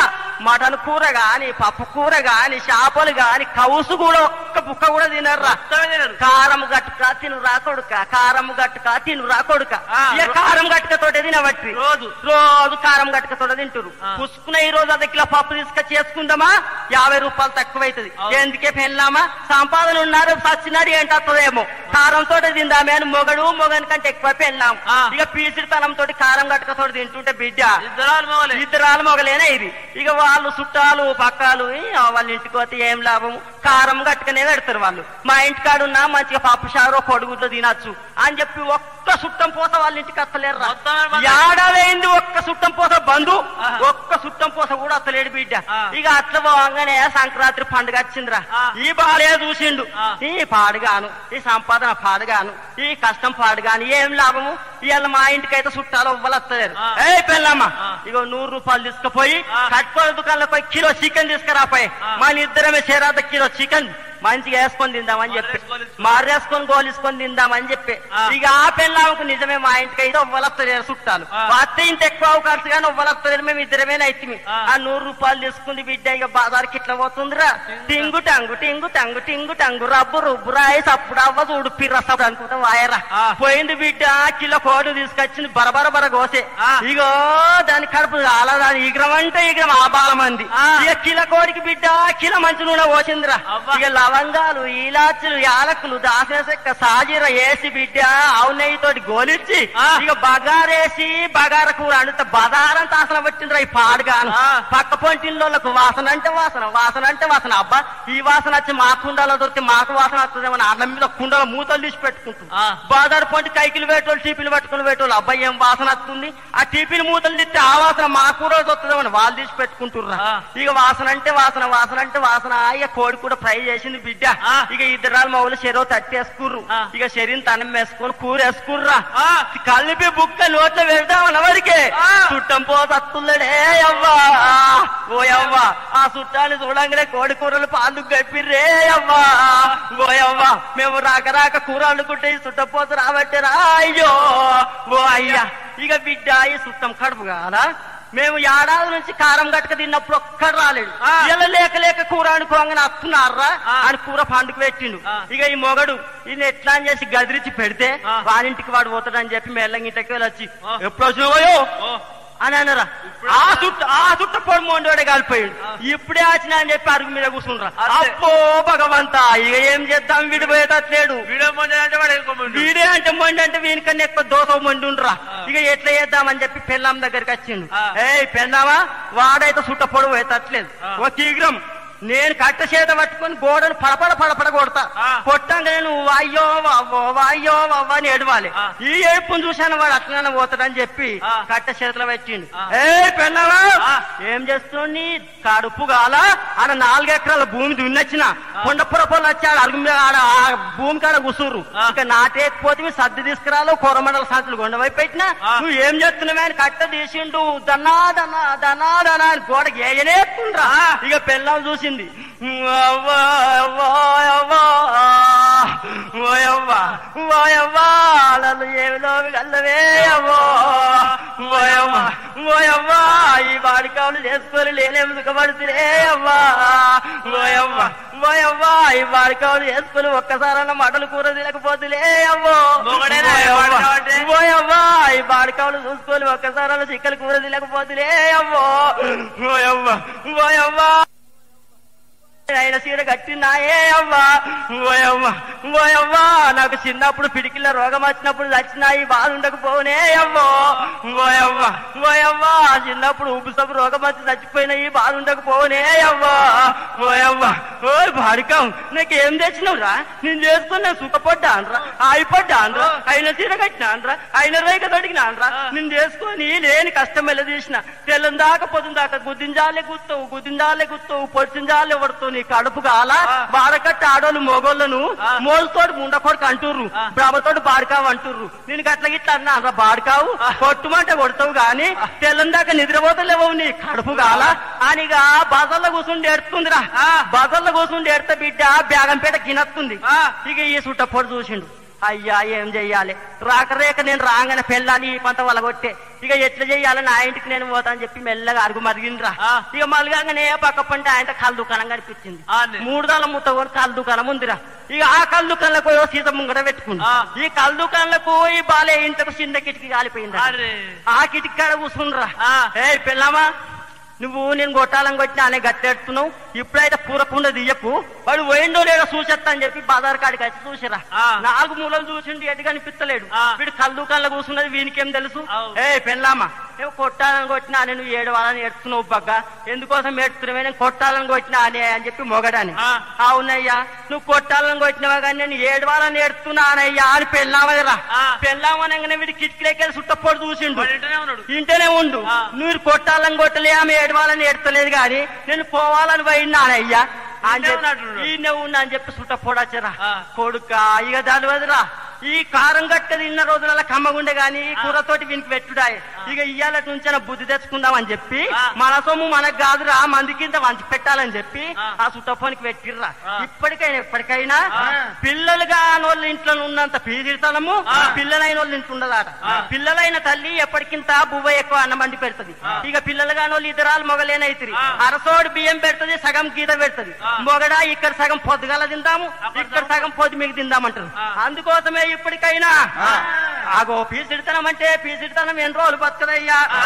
మటన్ కూర గాని పప్పు కూర గాని చేపలు గాని కౌసు కూడా ఒక్క బుక్క కూడా తినర్రా మొత్తమే తినరు కారం గట్టుక తిను రాకొడుక కారం గట్టుక తిను రాకొడుక ఆ, ఇక కారం గట్టుక తోటే తినబట్టి రోజు రోజు కారం గట్టుక తోట తింటురు ఆ. పుసుకున్న ఈ రోజు అర్ధ కిలో పప్పు తీసుకొచ్చి చేసుకుందామా యాభై రూపాయలు తక్కువైతుంది అవును. ఎందుకే పెళ్ళామా సంపాదన ఉన్నారు సచ్చినాడు ఏంటేమో కారం తోట తిందామే అని మొగడు మొగని కంటే ఎక్కువ పెళ్ళాం ఆ. ఇక పీసిడి తలం తోటి కారం గట్టుక తోటి తింటుంటే బిడ్డ ఇద్దరాలు మోలే ఇద్దరాలు మొగలేనా ఇది ఇక వాళ్ళు చుట్టాలు పక్కాలు ఈ, ఆ వాళ్ళ ఇంటికి పోతే ఏం లాభం కారం గట్టుకనే పెడతారు వాళ్ళు మా ఇంటికాడున్నా మంచిగా పప్పు షారో పొడుగుడ్లు తినచ్చు అని చెప్పి ఒక్క సుట్టం పోత వాళ్ళ ఇంటికి వస్తలేరు మొత్తమే బంద్. ఏడాదైంది ఒక్క సుట్టం పోత బంధు ఆహా. ఒక్క సుట్టం పోత కూడా వస్తలేడు బిడ్డ ఆ. ఇక అట్లా పోగానే సంక్రాంతి పండుగ వచ్చిందిరా ఆ. ఈ బాలే చూసిండు ఆ. ఈ పాడుగాను ఈ సంపాదన పాడుగాను ఈ కష్టం పాడుగాను ఏం లాభము ఇవాళ మా ఇంటికి అయితే చుట్టాలు ఇవ్వాలి వస్తలేరు ఆ. ఏ పెళ్ళమ్మ ఆ. ఇగో నూరు రూపాయలు తీసుకుపోయి ఆ. కట్టుకోని దుకాణంలో పోయి కిలో చికెన్ తీసుకురాపోయి ఆ. మన ఇద్దరమే చేరాద కిలో చికెన్ మంచిగా వేసుకొని తిందామని చెప్పి మారేసుకొని తిందాం. మారేసుకొని గోలిసుకొని తిందామని చెప్పి ఆ. ఇక ఆ పెళ్ళామకు నిజమే మా ఇంటికి అయితే ఒవ్వలత్తలేరు చుట్టాలు ఆ. వస్తే ఇంత ఎక్కువ ఖర్చు కానీ ఒవ్వలత్తలేరు మేము ఇద్దరమే నైతిమి ఆ. ఆ నూరు రూపాయలు తీసుకుంది బిడ్డ ఇక బాజార్కి ఇట్లా పోతుందిరా టింగు టంగు టింగు టంగు టింగు టంగు రబ్బు రుబ్బు రాయి సప్పుడు అవ్వ చూడు పిర్రసప్పుడు అనుకుంటా వాయరా ఆ. పోయింది బిడ్డ కిలో కోడి తీసుకొచ్చింది బరబర బర కోసే ఆ. ఇగో దాని కడుపు చాలా దాని ఈగ్రం అంటే ఈగ్రం ఆ బాలమంది ఆ. ఇక కిల కోడికి బిడ్డ కిల మంచి నూనె పోసిందిరా అవ్వ. ఇక లవంగాలు ఈలాచులు యాలకులు దాసిన చెక్క సాజీర వేసి బిడ్డ ఆవు నెయ్యితోటి గోలిచ్చి ఆ. ఇక బగారేసి బగార కూర అంత బదారంత ఆసన వచ్చిందిరా ఈ పాడుగాను ఆ. పక్క పొంటిల్లోకి వాసన అంటే వాసన వాసన అంటే వాసన అబ్బా ఈ వాసన వచ్చి మా కుండలో దొరికి మాకు వాసన వస్తుందేమో అన్నం మీద కుండలో మూతలు తీసి పెట్టుకుంటుంది ఆ. బాదారు పొంటి కైకిలు పెట్టోళ్ళు టీపీలు పట్టుకుని పెట్టోళ్ళు అబ్బాయి ఏం వాసన వస్తుంది ఆ టీపీలు మూతలు తిట్టి ఆ వాసన మా కూర వస్తుందేమో వాళ్ళు తీసి పెట్టుకుంటుర్రా ఆ. ఇక వాసన అంటే వాసన వాసన అంటే వాసన ఇక కోడి కూడా ఫ్రై చేసింది బిడ్డ ఆ. ఇక ఇద్దరాలు మౌలు చెరువు తట్టేసుకుర్రు ఆ. ఇక శరీరం తనం వేసుకొని కూర వేసుకుర్రా ఆ. కలిపి బుక్క నోట్లో పెడదామన్న వరకే ఆ. చుట్టం పోతత్తుల్లడే అవ్వా ఓ అవ్వా ఆ చుట్టాన్ని చూడంగానే కోడి కూరలు పాలు గప్పిర్రే అవ్వా ఓ అవ్వా మేము రాక రాక కూర వండుకుంటే ఈ చుట్టపోత రాబట్టరా అయ్యో ఓ అయ్యా ఇక బిడ్డ ఈ చుట్టం కడుపు కాదా మేము ఏడాది నుంచి కారం గట్టుక తిన్నప్పుడు ఒక్కడు రాలేడు ఆ. ఇలా లేక లేక కూర అనుకోగానే వస్తున్నారా ఆ. అని కూర పండుగ పెట్టిండు ఆ. ఇక ఈ మొగడు ఈయన ఎట్లా అని చేసి గదిరించి పెడితే ఆ. వాడింటికి వాడు పోతాడని చెప్పి మెల్లంగా ఇంటికి వెళ్ళి వచ్చి ఆ. ఎప్పుడు వచ్చినావో ఓ అని అన్నారా ఇప్పుడు ఆ చుట్ట ఆ చుట్ట పొడి మొండోడే కాలిపోయాడు ఆ. ఇప్పుడే వచ్చినా అని చెప్పి అరుగు మీద కూర్చుండ్రా అంతే. అప్పో భగవంతా ఇక ఏం చేద్దాం విడిపోయేటట్లేడు వీడియో ముందు అంటే వాడు వెళ్ళుకోమండు వీడే అంటే మొండి అంటే వీనికన్నా ఎక్కువ దోస మొండి ఉండ్రా ఆ. ఇక ఎట్లా చేద్దామని చెప్పి పెళ్ళాం దగ్గరికి వచ్చిండు ఆ. ఏయ్ పెళ్ళామా వాడైతే చుట్ట పొడి పోయేటట్లేదు ఆ. ఓ తీగ్రం నేను కట్ట చేత పట్టుకొని గోడను పడపడ పడపడ కొడతా ఆ. కొట్టంగానే నువ్వు వాయ్యో వావ్వో వాయ్యో వావ్వ అని ఏడవాలి ఆ. ఈ ఏడుపుని చూశాను వాడు అట్లనే పోతాడని చెప్పి ఆ. కట్ట చేతిలో పెట్టిండు ఆ. ఏ పెళ్ళావా ఆ. ఏం చేస్తున్నావు నీ కడుపు గాల ఆడ నాలుగు ఎకరాల భూమి దున్నొచ్చిన కొండపుర పొలం వచ్చి ఆడ అరుగు మీద ఆడ ఆ భూమి కాడ కూసుర్రు ఆ. ఇక నాటేకపోతే సర్ది తీసుకురాలో కొరమండల సంచులు కొండవైపు పెట్టినా ఆ. నువ్వు ఏం చేస్తున్నావు అని కట్ట తీసిండు దన్నా దన్నా దన్నా దన్నా అని గోడకి ఏయనేస్తుండ్రా ఆ. ఇక పెళ్ళం చూసింది అవ్వా, అవ్వా, అవ్వా, ఓయవ్వా, ఓయవ్వా, నన్ను ఏమిలో గల్లవే అవ్వో ఓయవ్వా, ఓయవ్వా, ఈ బాడికావులు చేసుకొని లేనేమి దుఃఖపడుతురే అవ్వా ఓయవ్వా ఓయవ్వా ఈ బాడికావులు చేసుకొని ఒక్కసారన్న మటలు కూర తినకపోతులే అవ్వో మొగడేనా ఈ ఓయవ్వా, బాడికావు అంటే? ఓయవ్వా ఈ బాడికావులు చూసుకొని ఒక్కసారన్న చిక్కలు కూర తినకపోతులే అవ్వో ఓయవ్వా ఓయవ్వా ఆయన సీర కట్టినాయే అవ్వా ఓయవ్వా ఓయవ్వా నాకు చిన్నప్పుడు పిడికిల రోగం వచ్చినప్పుడు చచ్చినాయి బాధ ఉండకపోనే అవ్వో ఓయవ్వా ఓయవ్వా చిన్నప్పుడు ఉబ్బుసపు రోగం వచ్చి చచ్చిపోయినాయి బాధ ఉండకపోనే అవ్వా ఓయవ్వా ఓ భారికం నాకేం తెచ్చినవురా నేను చేసుకున్నా సుఖపడ్డా అనరా ఆయిపడ్డా అనరా ఆయన సీర కట్టినా అనరా ఆయన రేఖ తొడిగినా అనరా నేను చేసుకొని లేని కష్టం వెళ్ళ తీసిన తెల్లం దాకా పొద్దున దాకా గుద్దింజాలే గుర్తావు గుద్దింజాలే గుర్తావు పొడిచింజాలే పడుతావు నీ కడుపు కాల ఆ. బారకట్ట ఆడోళ్ళు మొగోళ్ళను ఆ. మోజుతోటి ముండకొడుకు అంటుర్రు ఆ. బ్రహ్మతోటి బాడికావు అంటుర్రు నేను గట్ల గిట్ల అన్నా అన్న బాడికావు ఆ. కొట్టుమంటే కొడతావు గాని తెల్లం దాకా నిద్రపోతలేవు నీ కడుపు కాల అనిగా బజల్లో కూర్చుండి ఎడుతుందిరా ఆ. బజల్లో కూర్చుండి ఎడత బిడ్డ బేగంపేట గినత్తుంది ఆ. ఇక ఈ సుట్ట పొడి చూసిండు అయ్యా ఏం చెయ్యాలి రాక రేక నేను రాగానే పెళ్ళాలి ఈ పంట వలగొట్టే ఇక ఎట్లా చెయ్యాలి నా ఇంటికి నేను పోతా అని చెప్పి మెల్లగా అరుగు మరిగిండ్రా ఆ. ఇక మలగానే పక్క పంట ఆయన కళ్ళు దుకాణం కనిపించింది ఆ అన్నే. మూడు దాల ముత్త కూడా కళ్ళు దుకాణం ఉందిరా ఇక ఆ కళ్ళు దుకాణంలో పోయి ఓ సీత ముంగట పెట్టుకుంది ఆ. ఈ కళ్ళు దుకాణంలో పోయి బాలే ఇంతకు చిన్న కిటికీ కాలిపోయింది అరే ఆ కిటికీ కాడ కూర్చుండ్రా ఆ. ఏ పెళ్ళామా నువ్వు నేను కొట్టాలని కొట్టినా అనే గట్టెడుతున్నావు ఇప్పుడైతే పూరకుండా దియ్యకు వాడు పోయిండో లేదో చూసేస్తా అని చెప్పి బజార్ కాడికి వచ్చి చూసిరా ఆ. నాలుగు మూలలు చూసిండు ఎటు కనిపిస్తలేడు ఆ. వీడు కళ్ళు కళ్ళ కూర్చున్నది వీనికేం తెలుసు అవు. ఏ పెళ్ళామా నువ్వు కొట్టాలని కొట్టినా అని నువ్వు ఏడు వాళ్ళని ఎడుతున్నావు బగ్గ ఎందుకోసం ఏడుతున్నావే నేను కొట్టాలని కొట్టినా అని అని చెప్పి మొగడాని ఆ. అవునయ్యా నువ్వు కొట్టాలని కొట్టినావా కానీ నేను ఏడు వాళ్ళని ఎడుతున్నానయ్యా అని పెళ్ళామరా ఆ. పెళ్ళామనగానే వీడి కిటికీలకి సుట్టపోడు చూసిండు వాడు ఇంటనే ఉన్నాడు ఇంటనే ఉండు ఆ. నువ్వు కొట్టాలని కొట్టలే ఆమె ఏడవాలని ఏడతలేదు కానీ నేను పోవాలని పోయినానయ్యా అని ఈయనే ఉన్నాడు. చెప్పి ఈయనే ఉన్నా అని చెప్పి సుట్ట పొడచ్చరా ఆ. కొడుక ఇక దాని వదిరా ఈ కారం గట్టది ఇన్న రోజుల కమ్మగుండే గాని ఈ ఆ. కూరతోటి వీనికి పెట్టుడాయి ఇక ఇయ్యాల నుంచి బుద్ధి తెచ్చుకుందాం అని చెప్పి ఆ. మన సొమ్ము మనకు కాదురా మంది కింద వంచి పెట్టాలని చెప్పి ఆ. ఆ సుట్టపోనికి పెట్టిర్రా ఆ. ఇప్పటికైనా ఎప్పటికైనా ఆ. పిల్లలుగా వాళ్ళ ఇంట్లో ఉన్నంత పీదిడతనము ఆ. పిల్లలైన వాళ్ళ ఇంట్లో ఉండదాట ఆ. పిల్లలైన తల్లి ఎప్పటికింత బువ్వ ఎక్కువ అన్నం వండి పెడుతుంది ఆ. ఇక పిల్లలు కాని వాళ్ళు ఇద్దరాలు మొగలేనైతిరి ఆ. అరసోడు బియ్యం పెడుతుంది సగం గీత పెడుతుంది ఆ. మొగడా ఇక్కడ సగం పొద్దుగల తిందాము అప్పుడు ఇక్కడ సగం పొద్దు మీకు తిందామంటారు ఆ. అందుకోసమే ఇప్పటికైనా ఆ. ఆగో పీసిడితనం అంటే పీసిడితనం ఎన్ని రోజులు బతుకదయ్యా ఆ.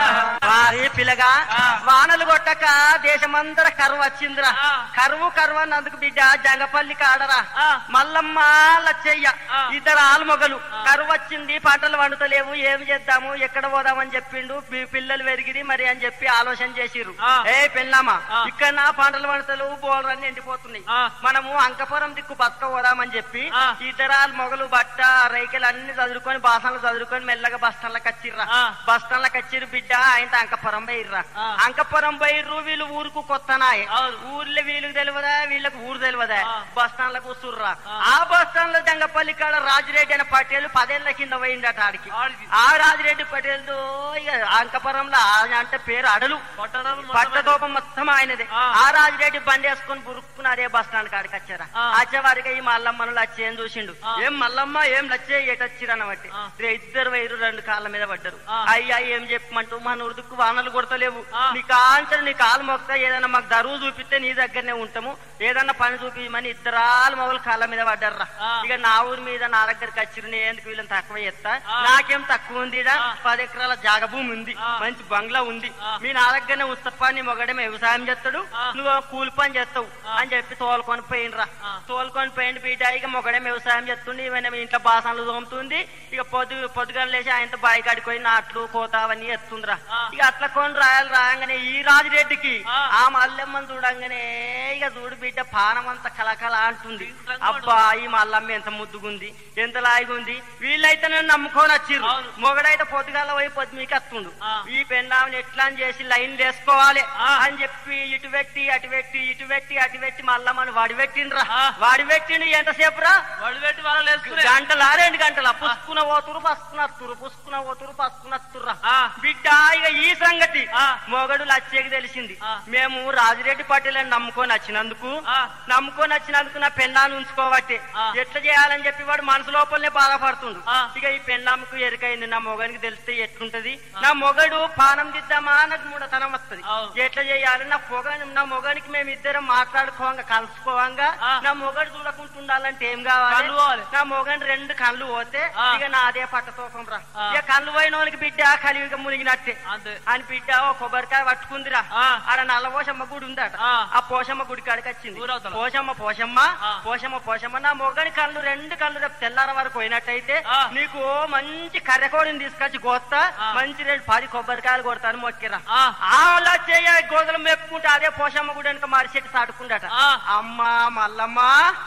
వారి పిల్లగా ఆ. వానలు కొట్టక దేశమంతర కరువు వచ్చిందిరా ఆ. కరువు కరువు అన్నందుకు బిడ్డ జంగపల్లి కాడరా ఆ. మల్లమ్మ లచ్చయ్య ఆ. ఇద్దరు ఆలుమొగలు ఆ. కరువు వచ్చింది పంటలు వండుతలేవు ఏమి చేద్దాము ఎక్కడ పోదామని చెప్పిండు పి- పిల్లలు పెరిగిరి మరి అని చెప్పి ఆలోచన చేసిర్రు ఆ. ఏ పెళ్ళామా ఆ. ఇక్కడ నా పంటలు వండుతలేవు బోలరన్నీ ఎండిపోతున్నాయి ఆ. మనము అంకపురం దిక్కు బతక పోదామని చెప్పి ఆ. ఇతరాలు మొగలు బట్ట రైకలు అన్ని చదువుకొని బాసనలు చదువుకొని మెల్లగా బస్తాన్లకు వచ్చిర్రా ఆ. బస్తాన్లకు వచ్చిర్రు బిడ్డ ఆయన అంకపురం పోయిర్రా ఆ. అంకపురం పోయిర్రు వీళ్ళు ఊరుకు కొత్తనాయ్ అవును. ఊర్లో వీళ్ళకి తెలియదా వీళ్ళకి ఊరు తెలియదా ఆ. బస్తాన్లకు కూర్చుర్రా ఆ. ఆ బస్తాన్లో జంగపల్లి కాడ రాజిరెడ్డి అనే పటేలు పదేళ్ల కింద పోయిండట ఆడికి ఆడికి. ఆ రాజిరెడ్డి పటేల్ ఇక అంకపురంలో ఆయన అంటే పేరు అడలు పట్టణాలు మొత్తం పట్టతోపం మొత్తం ఆయనదే ఆ. ఆ రాజిరెడ్డి బండి వేసుకొని బురుక్కుని అదే బస్ స్టాండ్ కాడికి వచ్చారా ఆ. వచ్చేవారికి ఈ మల్లమ్మను లచ్చి ఏం చూసిండు ఆ. ఏం మల్లమ్మ ఏం లచ్చే ఏటచ్చిరని బట్టి ఆ. రే ఇద్దరు వైరు రెండు కాళ్ళ మీద పడ్డారు ఆ. అయ్యా ఏం చెప్పమంటూ మన ఉరుదుకు వానలు కొడతలేవు ఆ. నీ కాంచరు నీ కాలు మొక్త ఏదైనా మాకు దరువు చూపిస్తే నీ దగ్గరనే ఉంటాము ఏదన్నా పని చూపించమని ఇద్దరాలు మొగలు కాళ్ళ మీద పడ్డారా ఆ. ఇక నా ఊరి మీద నా దగ్గరికి వచ్చిరు నేను ఎందుకు వీళ్ళని తక్కువ చేస్తా ఆ. నాకేం తక్కువ ఉంది ఈడ? ఆ. పది ఎకరాల జాగ భూమి ఉంది ఆ. మంచి బంగ్లా ఉంది ఆ. మీ నా దగ్గరనే ఉస్తప్ప నీ మొగడమే వ్యవసాయం చేస్తాడు ఆ. నువ్వు కూలి పని చేస్తావు ఆ. అని చెప్పి తోలుకొని పోయినరా ఆ. తోలుకొని పోయింది బిడ్డ ఇక మొగడే వ్యవసాయం చేస్తుండి ఈమెన ఇంట్లో బాసనలు తోముతుంది ఇక పొద్దు పొద్దుగల లేచి ఆయనతో బాయి కాడికి పోయి నాట్లు కోత అవన్నీ ఎత్తుందిరా ఆ. ఇక అట్లా కొని రాయాలి రాగానే ఈ రాజిరెడ్డికి ఆ. ఆ మల్లెమ్మని చూడంగానే ఇక చూడు బిడ్డ పానం అంత కలకల అంటుంది ఇంట్లో అబ్బా ఈ మల్లమ్మ ఎంత ముద్దుగుంది ఎంత లాగుంది వీళ్ళైతే నేను నమ్ముకొని వచ్చిర్రు అవును. మొగడైతే పొద్దుగాల పోయి పొద్దు మీకు వస్తుండు ఆ. ఈ పెన్నామని ఎట్లా అని చేసి లైన్ వేసుకోవాలి ఆ. అని చెప్పి ఇటు పెట్టి అటు పెట్టి ఇటు పెట్టి అటు పెట్టి మల్లమ్మని వాడి పెట్టిండ్రా ఆ. వాడి పెట్టిండు ఎంతసేపు రా వడి పెట్టి వాళ్ళు వేసుకునే గంటలా రెండు గంటల పుసుకున పోతురు పసుకున వస్తురు పుసుకున పోతురు పసుకున వస్తుర్రా ఆ. బిడ్డ ఇక ఈ సంగతి ఆ. మొగడు లచ్చేకి తెలిసింది ఆ. మేము రాజిరెడ్డి పార్టీలు నమ్ముకొని వచ్చినందుకు ఆ. నమ్ముకొని వచ్చినందుకు నా పెన్నాను ఉంచుకోబట్టి ఆ. ఎట్లా చేయాలని చెప్పి వాడు మనసు లోపలనే బాధపడుతుండు ఆ. ఇక ఈ పెన్నాముకు ఎరుకైంది నా మొగనికి తెలిస్తే ఎట్లుంటది నా మొగడు పానం దిద్దామా అన్నది మూడతనం వస్తుంది అవును. ఎట్లా చేయాలి నా పొగ నా మొగనికి మేము ఇద్దరం మాట్లాడుకోవంగా కలుసుకోవంగా ఆ. నా మొగడు చూడకుంటుండాలంటే ఏం కావాలి కళ్ళు పోవాలి. నా మొగని రెండు కళ్ళు పోతే ఆ. ఇక నా అదే పట్టతోకం రా ఆ. ఇక కళ్ళు పోయిన వాళ్ళకి బిడ్డ కలివిగా మునిగినట్టే అంతే అని బిడ్డ ఓ కొబ్బరికాయ పట్టుకుందిరా ఆ. ఆడ నల్ల పోషమ్మ గుడి ఉందట ఆ. ఆ పోషమ్మ గుడి కాడికి వచ్చింది ఊరవతల. పోషమ్మ పోషమ్మ ఆ. పోషమ్మ పోషమ్మ నా మొగని కళ్ళు రెండు కళ్ళు రేపు తెల్లార వరకు పోయినట్టయితే ఆ. నీకు మంచి కర్రెకోడిని తీసుకొచ్చి కోస్తా ఆ. మంచి రెండు పది కొబ్బరికాయలు కొడతాను మొక్కిరా ఆ. ఆలా చేయ గోదలు మెప్పుకుంటే అదే పోషమ్మ గుడి వెనక మరిచెట్టు సాటుకుండట ఆ. అమ్మా మల్లమ్మ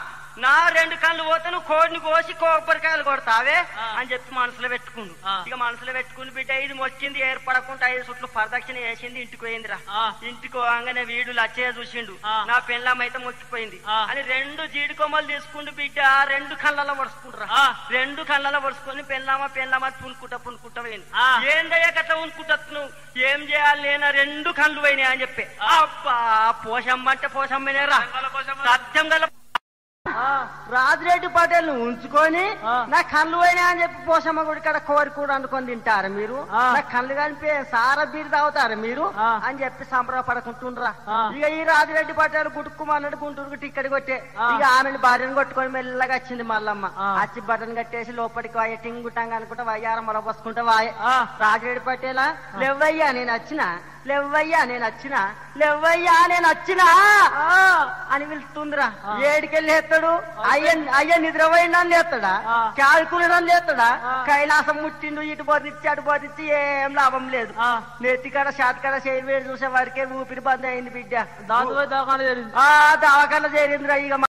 నా రెండు కళ్ళు పోతే నువ్వు కోడిని కోసి కొబ్బరికాయలు కొడతావే ఆ. అని చెప్పి మనసులో పెట్టుకుండు ఆ. ఇక మనసులో పెట్టుకుని బిడ్డ ఇది మొక్కింది ఏర్పడకుండా ఐదు చుట్లు ప్రదక్షిణ వేసింది ఇంటికి పోయిందిరా ఆ. ఇంటికి పోగానే వీడు లచ్చయ్య చూసిండు ఆ. నా పెళ్ళం అయితే మొక్కిపోయింది ఆ. అని రెండు జీడి కొమ్మలు తీసుకుంటూ బిడ్డ రెండు కళ్ళలో పడుచుకుంటారా ఆ. రెండు కళ్ళలో పడుచుకొని పెళ్ళామా పెళ్ళామా పునుకుంటా పునుకుంటా పోయింది ఆ. ఏందయ్యా గట్లా ఉనుకుంటున్నావు ఏం చేయాలి నేను రెండు కళ్ళు పోయినాయి అని చెప్పి ఆ. అబ్బా పోషమ్మ అంటే పోషమ్మనేరా రంగాల కోసమా? సత్యం గల ఆ, రాజిరెడ్డి పటేల్ ఉంచుకొని ఆ. నా కళ్ళు పోయినా అని చెప్పి పోసమ్మ గుడి కాడ కోరి కూడా అనుకొని తింటారు మీరు ఆ. నా కళ్ళు కనిపి సారా బీరు తాగుతారు మీరు ఆ. అని చెప్పి సంబరపడకుంటుండ్రా ఆ. ఇక ఈ రాజిరెడ్డి పటేల్ గుట్టుకుమన్నాడు గుంటూరుకు టిక్కడి కొట్టే ఆ. ఇక ఆమెను భార్యను కొట్టుకొని మెల్లగా వచ్చింది మల్లమ్మ ఆ. వచ్చి బటన్ కట్టేసి లోపలికి వాయ టింగుటంగా అనుకుంటా వయ్యారం మల పోసుకుంటా వాయ ఆ. రాజిరెడ్డి పటేలా లేవయ్యా నేను వచ్చిన లేవయ్యా నేను వచ్చిన లేవయ్యా నేను వచ్చినా ఆ, అని పిలుస్తుందిరా ఆ. ఏడికెళ్ళి ఎత్తాడు అయ్య అయ్య నిద్రపోయిందని లేస్తాడా ఆ. కాల్కులని లేస్తాడా ఆ. కైలాసం ముట్టిండు ఇటు బోధించి అటు బోధించి ఏం లాభం లేదు ఆ. నెత్తికాడ షాతికాడ చేయి వేడి చూసే వాడికే ఊపిరి బంద్ అయింది బిడ్డ దాంతో పోయి దవాఖాన చేరింది ఆ దవాఖాన చేరిందిరా ఇక